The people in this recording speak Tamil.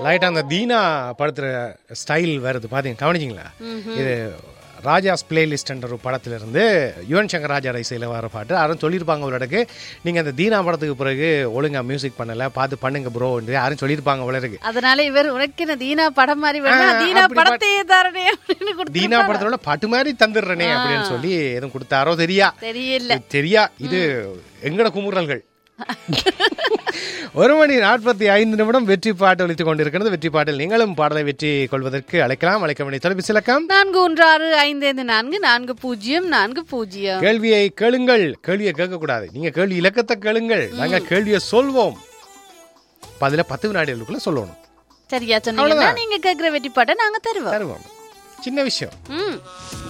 லைட்டாக அந்த தீனா படுத்துற ஸ்டைல் வருது பார்த்தீங்க கவனிச்சிங்களா இது ராஜாஸ் பிளேலிஸ்ட்ன்ற ஒரு படத்திலிருந்து யுவன் சங்கர் ராஜா இசையில் வர பாட்டு யாரும் சொல்லியிருப்பாங்க ஒரு இடக்கு நீங்கள் அந்த தீனா படத்துக்கு பிறகு ஒழுங்கா மியூசிக் பண்ணல பார்த்து பண்ணுங்க ப்ரோ யாரும் சொல்லியிருப்பாங்க போல இருக்கு அதனால இவர் உனக்கு என்ன தீனா படம் மாதிரி வேணும் ஆ, தீனா அப்படி படத்தையே தரனே அப்படின்னு கொடுத்து தீனா படத்தோட பாட்டு மாதிரி தந்துடுறனே அப்படின்னு சொல்லி எதுவும் கொடுத்தாரோ தெரியா தெரியல இது தெரியா இது எங்கட குமுறல்கள் ஒரு மணி நாற்பத்தி ஐந்து நிமிடம் வெற்றி பாட்டு ஒலித்துக் கொண்டிருக்கிறது வெற்றி பாட்டில் நீங்களும் பாடலை வெற்றி கொள்வதற்கு அழைக்கலாம் அழைக்க வேண்டிய தொலைபேசி இலக்கம் நான்கு ஒன்று ஆறு ஐந்து ஐந்து நான்கு நான்கு பூஜ்ஜியம் நான்கு பூஜ்ஜியம் கேள்வியை கேளுங்கள் கேள்வியை கேட்க கூடாது நீங்க கேள்வி இலக்கத்தை கேளுங்கள் நாங்க கேள்வியை சொல்வோம் பதில பத்து வினாடிகளுக்குள்ள சொல்லணும் சரியா சொன்னீங்கன்னா நீங்க கேக்குற வெற்றி பாட்டை நாங்க தருவோம் தருவோம் சின்ன விஷயம் ம்